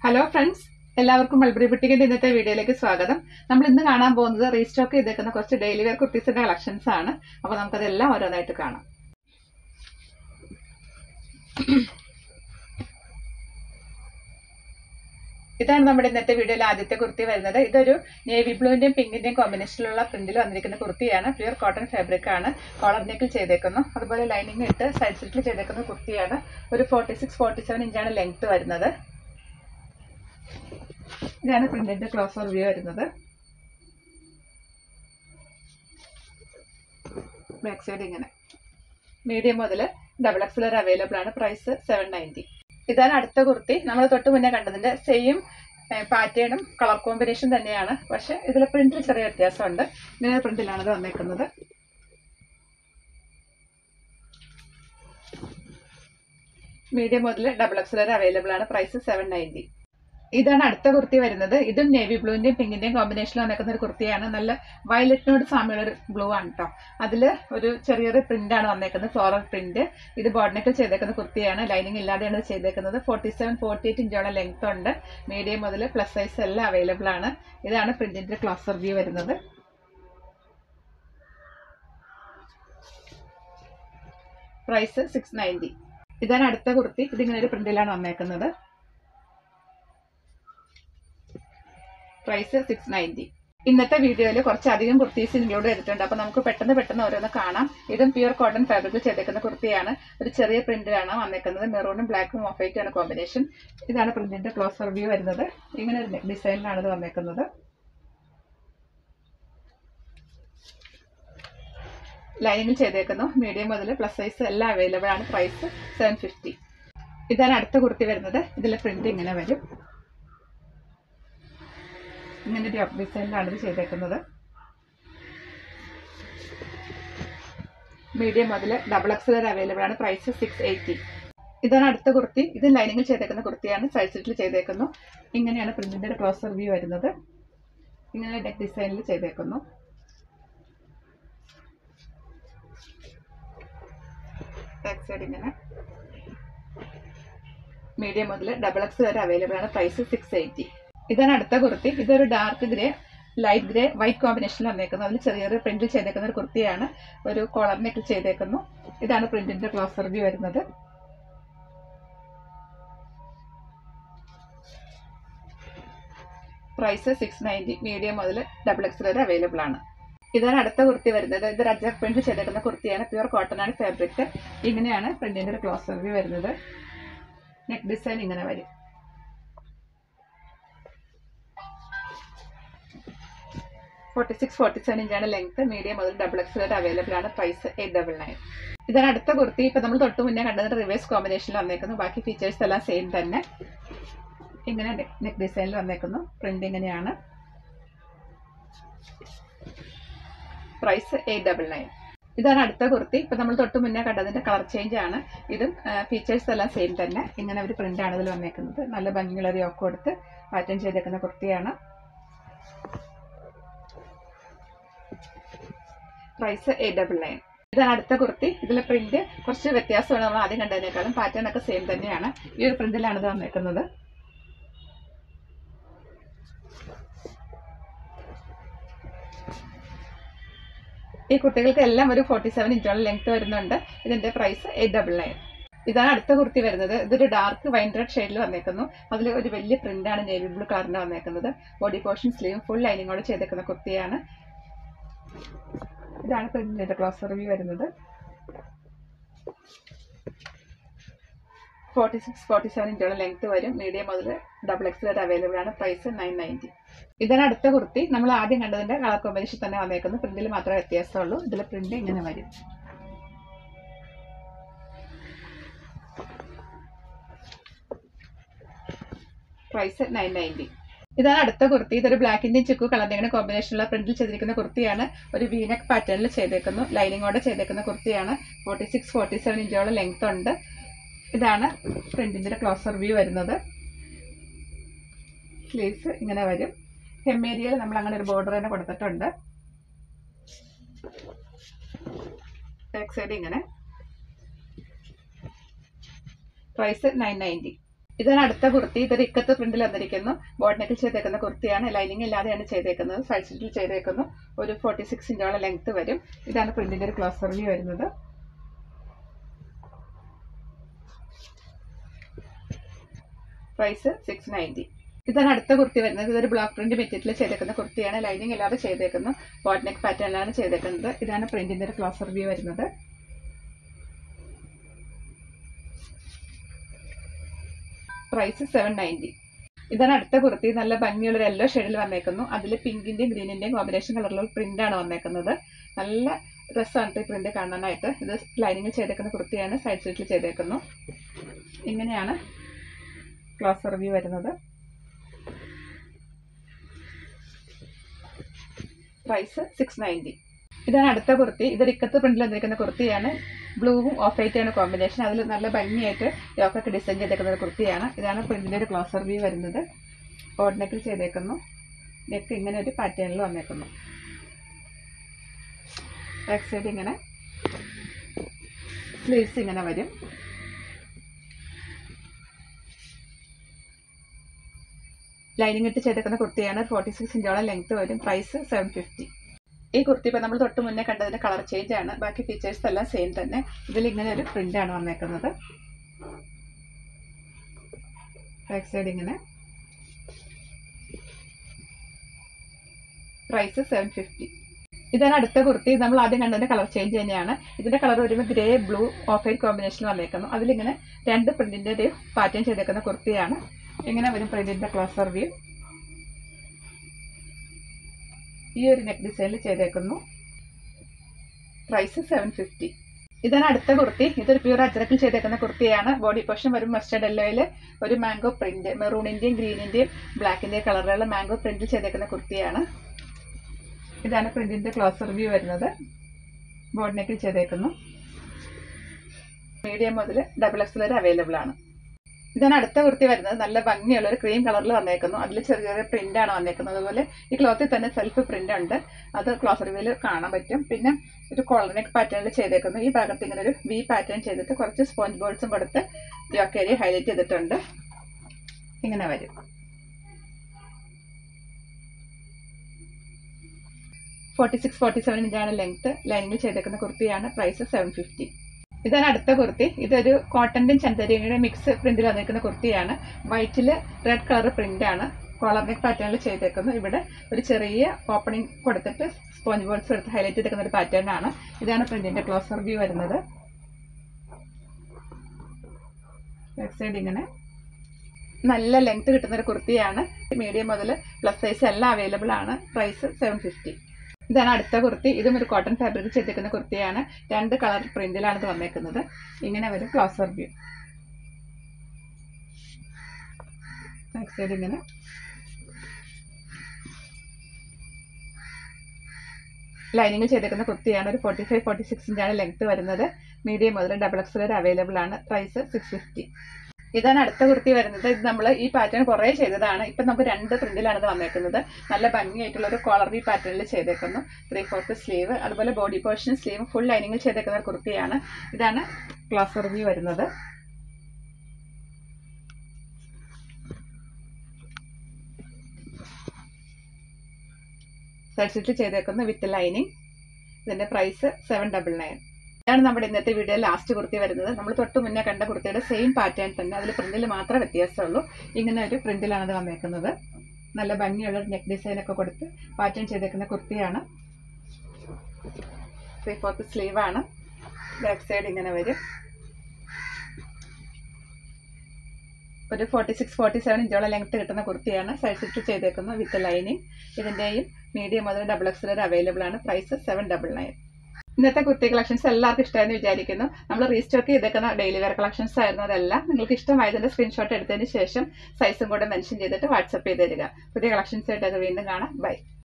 hello friends എല്ലാവർക്കും Mulberry ബുട്ടിക്കിന്റെ ഇന്നത്തെ വീഡിയോയിലേക്ക് സ്വാഗതം നമ്മൾ ഇന്ന് കാണാൻ പോകുന്നത് റീസ്റ്റോക്ക് ചെയ്തേക്കുന്ന കുറച്ച് ഡെയിലി വെയർ കുർത്തീസിന്റെ കളക്ഷൻസ് ആണ് അപ്പോൾ നമുക്കതെല്ലാം ഓരോന്നായിട്ട് കാണാം ഇതാണ് നമ്മുടെ ഇന്നത്തെ വീഡിയോയിൽ ആദ്യത്തെ കുർത്തി വരുന്നത് ഇതൊരു നേവി ബ്ലൂവിന്റെയും പിങ്കിന്റെയും കോമ്പിനേഷനിലുള്ള പ്രിന്റിൽ വന്നിരിക്കുന്ന കുർത്തിയാണ് പ്യൂർ കോട്ടൺ ഫാബ്രിക് ആണ് കോളർ നെക്കിൽ ചെയ്തേക്കുന്നു അതുപോലെ ലൈനിങ് ഇട്ട് സൈഡ് സ്ലിറ്റിൽ ചെയ്തേക്കുന്ന കുർത്തിയാണ് ഒരു ഫോർട്ടി സിക്സ് ഫോർട്ടി സെവൻ ഇഞ്ചാണ് ലെങ്ത് വരുന്നത് ഇതാണ് പ്രിന്റിന്റെ ക്ലോസർ വ്യൂ വരുന്നത് ബാക്ക് സൈഡ് ഇങ്ങനെ മീഡിയം മുതൽ ഡബിൾ എക്സ് വരെ അവൈലബിൾ ആണ് പ്രൈസ് സെവൻ നയൻറ്റി ഇതാണ് അടുത്ത കുർത്തി നമ്മൾ തൊട്ട് മുന്നേ കണ്ടതിന്റെ സെയിം പാറ്റേണും കളർ കോമ്പിനേഷൻ തന്നെയാണ് പക്ഷെ ഇതിൽ പ്രിന്റിൽ ചെറിയ വ്യത്യാസമുണ്ട് ഇങ്ങനെ പ്രിന്റിലാണ് ഇത് വന്നേക്കുന്നത് മീഡിയം മുതൽ ഡബിൾ എക്സ് വരെ അവൈലബിൾ ആണ് പ്രൈസ് സെവൻ നയൻറ്റി ഇതാണ് അടുത്ത കുർത്തി വരുന്നത് ഇതും നേവി ബ്ലൂവിന്റെയും പിങ്കിന്റെയും കോമ്പിനേഷനിൽ വന്നേക്കുന്ന ഒരു കുർത്തിയാണ് നല്ല വയലറ്റിനോട് സാമ്യമുള്ള ഒരു ബ്ലൂ ആണ് കേട്ടോ അതിൽ ഒരു ചെറിയൊരു പ്രിന്റ് ആണ് വന്നേക്കുന്നത് ഫ്ലോറൽ പ്രിന്റ് ഇത് ബോർഡിനൊക്കെ ചെയ്തേക്കുന്ന കുർത്തിയാണ് ലൈനിങ് ഇല്ലാതെയാണ് ഇത് ചെയ്തേക്കുന്നത് ഫോർട്ടി സെവൻ ഫോർട്ടി എയ്റ്റ് ഇഞ്ചോളം ലെങ്ത് ഉണ്ട് മീഡിയം മുതൽ പ്ലസ് സൈസ് എല്ലാം അവൈലബിൾ ആണ് ഇതാണ് പ്രിന്റിന്റെ ക്ലോസർ വ്യൂ വരുന്നത് പ്രൈസ് സിക്സ് നയൻറ്റി ഇതാണ് അടുത്ത കുർത്തി ഇതിങ്ങനെ ഒരു പ്രിന്റിലാണ് വന്നേക്കുന്നത് പ്രൈസ് സിക്സ് നയൻറ്റി ഇന്നത്തെ വീഡിയോയിൽ കുറച്ചധികം കുർത്തീസ് ഇൻക്ലൂഡ് ചെയ്തിട്ടുണ്ട് അപ്പോൾ നമുക്ക് പെട്ടെന്ന് പെട്ടെന്ന് ഓരോന്ന് കാണാം ഇതും പ്യൂർ കോട്ടൺ ഫാബ്രിക് ചെയ്തേക്കുന്ന കുർത്തിയാണ് ഒരു ചെറിയ പ്രിന്റിലാണ് വന്നേക്കുന്നത് മെറൂണും ബ്ലാക്കും ഓഫ് വൈറ്റ് ആണ് കോമ്പിനേഷൻ ഇതാണ് പ്രിന്റിന്റെ ക്ലോസർ വ്യൂ വരുന്നത് ഇങ്ങനെ ഒരു ഡിസൈനിലാണ് ഇത് വന്നേക്കുന്നത് ലൈനിൽ ചെയ്തേക്കുന്നു മീഡിയം മുതൽ പ്ലസ് സൈസ് എല്ലാം അവൈലബിൾ ആണ് പ്രൈസ് സെവൻ ഫിഫ്റ്റി ഇതാണ് അടുത്ത കുർത്തി വരുന്നത് ഇതിലെ പ്രിന്റ് ഇങ്ങനെ വരും ഇങ്ങനെ ഒരു ഡിസൈനിലാണ് ഇത് ചെയ്തേക്കുന്നത് മീഡിയം മുതൽ ഡബിൾ എക്സ് വരെ അവൈലബിൾ ആണ് പ്രൈസ് സിക്സ് എയ്റ്റി ഇതാണ് അടുത്ത കുർത്തി ഇത് ലൈനിങ്ങിൽ ചെയ്തേക്കുന്ന കുർത്തിയാണ് സൈഡ് സെറ്റിൽ ചെയ്തേക്കുന്നു ഇങ്ങനെയാണ് പ്രിന്റിന്റെ ക്ലോസർ വ്യൂ വരുന്നത് ഇങ്ങനെ നെക്ക് ഡിസൈനിൽ ചെയ്തേക്കുന്നു ബാക്ക് സൈഡ് ഇങ്ങനെ മീഡിയം മുതൽ ഡബിൾ എക്സ് വരെ അവൈലബിൾ ആണ് പ്രൈസ് സിക്സ് എയ്റ്റി ഇതാണ് അടുത്ത കുർത്തി ഇതൊരു dark grey light grey white കോമ്പിനേഷനിൽ വന്നേക്കുന്നു അതിൽ ചെറിയൊരു പ്രിന്റിൽ ചെയ്തേക്കുന്ന ഒരു കുർത്തിയാണ് ഒരു കോളർ നെക്കിൽ ചെയ്തേക്കുന്നു ഇതാണ് പ്രിന്റിന്റെ ക്ലോസർ വ്യൂ വരുന്നത് പ്രൈസ് സിക്സ് നയൻറ്റി മീഡിയം മുതൽ ഡബിൾ എക്സ് വരെ അവൈലബിൾ ആണ് ഇതാണ് അടുത്ത കുർത്തി വരുന്നത് ഇത് റജർ പ്രിന്റ് ചെയ്തേക്കുന്ന കുർത്തിയാണ് പ്യൂർ കോട്ടൺ ആണ് ഫാബ്രിക് ഇങ്ങനെയാണ് പ്രിന്റിന്റെ ഒരു ക്ലോസർ വ്യൂ വരുന്നത് നെക്ക് ഡിസൈൻ ഇങ്ങനെ വരും ഫോർട്ടി സിക്സ് ഫോർട്ടി സെവൻ ഇഞ്ചാണ് ലെങ്ത് മീഡിയം മുതൽ ഡബിൾ എക്സ് വരെ അവൈലബിൾ ആണ് പ്രൈസ് എയ്റ്റ് ഡബിൾ നയൻ ഇതാണ് അടുത്ത കുർത്തി ഇപ്പം നമ്മൾ തൊട്ട് മുന്നേ കണ്ടത് റിവേഴ്സ് കോമ്പിനേഷനിൽ വന്നേക്കുന്നു ബാക്കി ഫീച്ചേഴ്സ് എല്ലാം സെയിം തന്നെ ഇങ്ങനെ നെക്ക് ഡിസൈനിൽ വന്നേക്കുന്നു പ്രിന്റ് ഇങ്ങനെയാണ് പ്രൈസ് എയ്റ്റ് ഡബിൾ നയൻ ഇതാണ് അടുത്ത കുർത്തി ഇപ്പം നമ്മൾ തൊട്ട് മുന്നേ കണ്ടതിന്റെ കളർ ചേഞ്ച് ആണ് ഇതും ഫീച്ചേഴ്സ് എല്ലാം സെയിം തന്നെ ഇങ്ങനെ ഒരു പ്രിന്റ് ആണ് ഇതിൽ വന്നേക്കുന്നത് നല്ല ഭംഗിയുള്ള ഒരു യോക്ക് കൊടുത്ത് പാറ്റേൺ ചെയ്തേക്കുന്ന കുർത്തിയാണ് പ്രൈസ് എയ്റ്റ് ഡബിൾ നയൻ ഇതാണ് അടുത്ത കുർത്തി ഇതിലെ പ്രിന്റ് കുറച്ച് വ്യത്യാസമാണ് നമ്മൾ ആദ്യം കണ്ടതിനേക്കാളും പാറ്റേൺ ഒക്കെ സെയിം തന്നെയാണ് ഈ ഒരു പ്രിന്റിലാണ് ഇത് വന്നേക്കുന്നത് ഈ കുട്ടികൾക്ക് എല്ലാം ഒരു ഫോർട്ടി സെവൻ ഇഞ്ചോളം ലെങ്ത് വരുന്നുണ്ട് ഇതിന്റെ പ്രൈസ് എയ്റ്റ് ഡബിൾ നയൻ ഇതാണ് അടുത്ത കുർത്തി വരുന്നത് ഇതൊരു ഡാർക്ക് വൈൻ റെഡ് ഷെയ്ഡിൽ വന്നേക്കുന്നു അതിൽ ഒരു വലിയ പ്രിന്റാണ് നേവി ബ്ലൂ കളറിന് വന്നേക്കുന്നത് ബോഡി പോർഷൻ സ്ലീവ് ഫുൾ ലൈനിങ്ങോടെ ചെയ്തേക്കുന്ന കുർത്തിയാണ് ഇതാണ് പ്രിന്റിന്റെ ക്ലോസ് റിവ്യൂ വരുന്നത് ഫോർട്ടി സിക്സ് ഫോർട്ടി സെവൻ ഇഞ്ചോളം ലെങ്ത് വരും മീഡിയം മുതൽ ഡബിൾ എക്സ് വരെ അവൈലബിൾ ആണ് പ്രൈസ് നയൻ നയൻറ്റി ഇതാണ് അടുത്ത കുർത്തി നമ്മൾ ആദ്യം കണ്ടതിന്റെ കളർ കോമ്പിനേഷൻ തന്നെ വന്നേക്കുന്നു പ്രിന്റിൽ മാത്രമേ വ്യത്യാസമുള്ളൂ ഇതിലെ പ്രിന്റ് ഇങ്ങനെ വരും പ്രൈസ് നയൻ നയൻറ്റി ഇതാണ് അടുത്ത കുർത്തി ഇതൊരു ബ്ലാക്കിന്റെയും ചിക്കു കളറിന്റെയും കോമ്പിനേഷനുള്ള പ്രിന്റിൽ ചെയ്തിരിക്കുന്ന കുർത്തിയാണ് ഒരു വീനക് പാറ്റേണിൽ ചെയ്തേക്കുന്നു ലൈനിങ്ങോടെ ചെയ്തേക്കുന്ന കുർത്തിയാണ് ഫോർട്ടി സിക്സ് ഫോർട്ടി സെവൻ ഇഞ്ചോളം ലെങ്ത് ഉണ്ട് ഇതാണ് പ്രിന്റിന്റെ ക്ലോസർ വ്യൂ വരുന്നത് സ്ലീവ്സ് ഇങ്ങനെ വരും ഹെമ്മേരിയയിൽ നമ്മൾ അങ്ങനെ ഒരു ബോർഡർ തന്നെ കൊടുത്തിട്ടുണ്ട് ബാക്ക് സൈഡ് ഇങ്ങനെ പ്രൈസ് നയൻ നയൻറ്റി ഇതാണ് അടുത്ത കുർത്തി ഇതൊരു ഇക്കത്ത് പ്രിന്റിൽ വന്നിരിക്കുന്നു ബോട്ട് ചെയ്തേക്കുന്ന കുർത്തിയാണ് ലൈനിങ് ഇല്ലാതെയാണ് ചെയ്തേക്കുന്നത് സൈഡ് സ്റ്റിച്ചിൽ ചെയ്തേക്കുന്നു ഒരു ഫോർട്ടി സിക്സ് ഇഞ്ചോളം ലെങ്ത് വരും ഇതാണ് പ്രിന്റിന്റെ ഒരു ക്ലോസ് റിവ്യൂ വരുന്നത് പ്രൈസ് സിക്സ് നയൻറ്റി ഇതാണ് അടുത്ത കുർത്തി വരുന്നത് ഇതൊരു ബ്ലോക്ക് പ്രിന്റ് മെറ്റീരിയൽ ചെയ്തേക്കുന്ന കുർത്തിയാണ് ലൈനിങ് ഇല്ലാതെ ചെയ്തേക്കുന്നു ബോട്ട് നെക്ക് പാറ്റേണിലാണ് ചെയ്തേക്കുന്നത് ഇതാണ് പ്രിന്റിന്റെ ഒരു ക്ലോസ് റിവ്യൂ വരുന്നത് പ്രൈസ് സെവൻ നയൻറ്റി ഇതാണ് അടുത്ത കുർത്തി നല്ല ഭംഗിയുള്ള ഒരു യെല്ലോ ഷെയ്ഡിൽ വന്നേക്കുന്നു അതിൽ പിങ്കിന്റെയും ഗ്രീനിന്റെയും കോമ്പിനേഷൻ കളറിലുള്ള പ്രിന്റ് ആണ് വന്നേക്കുന്നത് നല്ല രസമാണ് ഈ പ്രിന്റ് കാണാനായിട്ട് ഇത് ലൈനിങ് ചെയ്തേക്കുന്ന കുർത്തിയാണ് സൈഡ് സ്റ്റിച്ചിൽ ചെയ്തേക്കുന്നു ഇങ്ങനെയാണ് ക്ലോസ് റിവ്യൂ വരുന്നത് പ്രൈസ് സിക്സ് നയൻറ്റി ഇതാണ് അടുത്ത കുർത്തി ഇതൊരു ഇക്കത്ത് പ്രിന്റിൽ വന്നിരിക്കുന്ന കുർത്തിയാണ് ബ്ലൂവും ഓഫ് വൈറ്റ് ആണ് കോമ്പിനേഷൻ അതിൽ നല്ല ഭംഗിയായിട്ട് യോക്കൊക്കെ ഡിസൈൻ ചെയ്തേക്കുന്ന ഒരു കുർത്തിയാണ് ഇതാണ് പ്രിന്റിന്റെ ഒരു ക്ലോസർ വ്യൂ വരുന്നത് ഓർഡിനക്കിൽ ചെയ്തേക്കുന്നു നെക്ക് ഇങ്ങനെ ഒരു പാറ്റേണിൽ വന്നേക്കുന്നു ബാക്ക് സൈഡ് ഇങ്ങനെ സ്ലീവ്സ് ഇങ്ങനെ വരും ലൈനിങ് ഇട്ട് ചെയ്തേക്കുന്ന കുർത്തിയാണ് ഫോർട്ടി സിക്സ് ഇഞ്ചോളം ലെങ്ത് വരും പ്രൈസ് സെവൻ ഫിഫ്റ്റി ഈ കുർത്തി ഇപ്പോൾ നമ്മൾ തൊട്ട് മുന്നേ കണ്ടതിന്റെ കളർ ചേഞ്ച് ആണ് ബാക്കി ഫീച്ചേഴ്സ് എല്ലാം സെയിം തന്നെ ഇതിൽ ഇങ്ങനെ ഒരു പ്രിന്റ് ആണ് വന്നേക്കുന്നത് ബാക്ക് സൈഡ് ഇങ്ങനെ പ്രൈസ് സെവൻ ഫിഫ്റ്റി ഇതാണ് അടുത്ത കുർത്തി നമ്മൾ ആദ്യം കണ്ടതിന്റെ കളർ ചേഞ്ച് തന്നെയാണ് ഇതിന്റെ കളർ വരുമ്പോൾ grey blue off white combination വന്നേക്കുന്നു അതിലിങ്ങനെ രണ്ട് പ്രിന്റിന്റെ ഒരു പാറ്റേൺ ചെയ്തേക്കുന്ന കുർത്തിയാണ് ഇങ്ങനെ വരും പ്രിന്റിന്റെ ക്ലോസർ വ്യൂ ഈ ഒരു നെക്ക് ഡിസൈനിൽ ചെയ്തേക്കുന്നു പ്രൈസ് സെവൻ ഫിഫ്റ്റി ഇതാണ് അടുത്ത കുർത്തി ഇതൊരു പ്യൂർ അജ്രക്കിൽ ചെയ്തേക്കുന്ന കുർത്തിയാണ് ബോഡി പോർഷൻ വരും മസ്റ്റർഡ് യെല്ലോയിൽ ഒരു മാംഗോ പ്രിന്റ് മെറൂണിന്റെയും ഗ്രീനിന്റെയും ബ്ലാക്കിന്റെയും കളറിലുള്ള മാംഗോ പ്രിന്റിൽ ചെയ്തേക്കുന്ന കുർത്തിയാണ് ഇതാണ് പ്രിന്റിന്റെ ക്ലോസ് റിവ്യൂ വരുന്നത് ബോഡി നെക്കിൽ ചെയ്തേക്കുന്നു മീഡിയം മുതൽ ഡബിൾ എക്സ് വരെ അവൈലബിൾ ആണ് ഇതാണ് അടുത്ത കുർത്തി വരുന്നത് നല്ല ഭംഗിയുള്ള ഒരു ക്രീം കളറിൽ വന്നേക്കുന്നു അതിൽ ചെറിയ ചെറിയ പ്രിന്റ് ആണ് വന്നേക്കുന്നത് അതുപോലെ ഈ ക്ലോത്തിൽ തന്നെ സെൽഫ് പ്രിന്റ് ഉണ്ട് അത് ക്ലോസ് റിവ്യൂവിൽ കാണാൻ പറ്റും പിന്നെ ഒരു കോളനെക്ക് പാറ്റേണിൽ ചെയ്തേക്കുന്നു ഈ ഭാഗത്ത് ഇങ്ങനെ ഒരു വി പാറ്റേൺ ചെയ്തിട്ട് കുറച്ച് സ്പോഞ്ച് ബോൾസും കൊടുത്ത് യോക്ക് ഏരിയ ഹൈലൈറ്റ് ചെയ്തിട്ടുണ്ട് ഇങ്ങനെ വരും ഫോർട്ടി സിക്സ് ഫോർട്ടി സെവൻ ഇഞ്ചാണ് ലെങ്ത് ലൈനിങ്ങിൽ ചെയ്തേക്കുന്ന കുർത്തിയാണ് പ്രൈസ് സെവൻ ഫിഫ്റ്റി ഇതാണ് അടുത്ത കുർത്തി ഇതൊരു കോട്ടന്റെയും ചന്തരിയുടെ മിക്സ് പ്രിന്റിൽ വന്നിരിക്കുന്ന കുർത്തിയാണ് വൈറ്റിൽ റെഡ് കളർ പ്രിന്റ് ആണ് കോളർ നെക്ക് പാറ്റേണിൽ ചെയ്തേക്കുന്നു ഇവിടെ ഒരു ചെറിയ ഓപ്പണിംഗ് കൊടുത്തിട്ട് സ്പോഞ്ച് ബോൾസ് എടുത്ത് ഹൈലൈറ്റ് ചെയ്തേക്കുന്ന ഒരു പാറ്റേൺ ആണ് ഇതാണ് പ്രിന്റിന്റെ ക്ലോസർ വ്യൂ വരുന്നത് ബാക്ക് സൈഡ് ഇങ്ങനെ നല്ല ലെങ്ത് കിട്ടുന്ന ഒരു കുർത്തിയാണ് മീഡിയം മുതൽ പ്ലസ് സൈസ് എല്ലാം അവൈലബിൾ ആണ് പ്രൈസ് സെവൻ ഫിഫ്റ്റി ഇതാണ് അടുത്ത കുർത്തി ഇതും ഒരു കോട്ടൺ ഫാബ്രിക് ചെയ്തിരിക്കുന്ന കുർത്തിയാണ് രണ്ട് കളർ പ്രിന്റിലാണ് ഇത് വന്നേക്കുന്നത് ഇങ്ങനെ വരും ക്ലോസർ വ്യൂ ബാക്ക് സൈഡ് ഇങ്ങനെ ലൈനിങ് ചെയ്തേക്കുന്ന കുർത്തിയാണ് ഒരു ഫോർട്ടി ഫൈവ് ഫോർട്ടി സിക്സ് ഇഞ്ചാണ് ലെങ്ത് വരുന്നത് മീഡിയം മുതൽ ഡബിൾ എക്സ് വരെ അവൈലബിൾ ആണ് പ്രൈസ് സിക്സ് ഫിഫ്റ്റി ഇതാണ് അടുത്ത കുർത്തി വരുന്നത് ഇത് നമ്മൾ ഈ പാറ്റേൺ കുറേ ചെയ്തതാണ് ഇപ്പം നമുക്ക് രണ്ട് പ്രിന്റിലാണ് ഇത് വന്നേക്കുന്നത് നല്ല ഭംഗിയായിട്ടുള്ള ഒരു കോളർ വി പാറ്റേണിൽ ചെയ്തേക്കുന്നു ത്രീ ഫോർത്ത് സ്ലീവ് അതുപോലെ ബോഡി പോർഷൻ സ്ലീവ് ഫുൾ ലൈനിങ്ങിൽ ചെയ്തേക്കുന്ന ഒരു കുർത്തിയാണ് ഇതാണ് ക്ലോസർ വ്യൂ വരുന്നത് സൈഡ് സ്റ്റിച്ച് ചെയ്തേക്കുന്ന വിത്ത് ലൈനിങ് ഇതിന്റെ പ്രൈസ് സെവൻ ഡബിൾ നയൻ ഇതാണ് നമ്മുടെ ഇന്നത്തെ വീഡിയോ ലാസ്റ്റ് കുർത്തി വരുന്നത് നമ്മൾ തൊട്ട് മുന്നേ കണ്ട കുർത്തിയുടെ സെയിം പാറ്റേൺ തന്നെ അതിൽ പ്രിന്റിൽ മാത്രമേ വ്യത്യാസമുള്ളൂ ഇങ്ങനെ ഒരു പ്രിന്റിലാണ് ഇത് വന്നേക്കുന്നത് നല്ല ഭംഗിയുള്ള നെക്ക് ഡിസൈൻ ഒക്കെ കൊടുത്ത് പാറ്റേൺ ചെയ്തേക്കുന്ന കുർത്തിയാണ് ത്രീ ഫോർത്ത് സ്ലീവ് ആണ് ബാക്ക് സൈഡ് ഇങ്ങനെ വരും ഒരു ഫോർട്ടി സിക്സ് ഫോർട്ടി സെവൻ ഇഞ്ചോളം ലെങ്ത് കിട്ടുന്ന കുർത്തിയാണ് സൈഡ് സ്റ്റിച്ച് ചെയ്തേക്കുന്നത് വിത്ത് ലൈനിങ് ഇതിൻ്റെയും മീഡിയം മുതൽ ഡബിൾ എക്സ് വരെ അവൈലബിൾ ആണ് പ്രൈസ് സെവൻ ഡബിൾ നയൻ ഇന്നത്തെ കുർത്തി കളക്ഷൻസ് എല്ലാവർക്കും ഇഷ്ടമായെന്ന് വിചാരിക്കുന്നു നമ്മൾ റീസ്റ്റോക്ക് ചെയ്തേക്കുന്ന ഡെയിലി വെയർ കളക്ഷൻസ് ആയിരുന്നു അതെല്ലാം നിങ്ങൾക്ക് ഇഷ്ടമായതിന്റെ സ്ക്രീൻഷോട്ട് എടുത്തതിന് ശേഷം സൈസും കൂടെ മെൻഷൻ ചെയ്തിട്ട് വാട്സപ്പ് ചെയ്ത് തരിക പുതിയ കളക്ഷൻസ് ആയിട്ട് അത് വീണ്ടും കാണാം ബൈ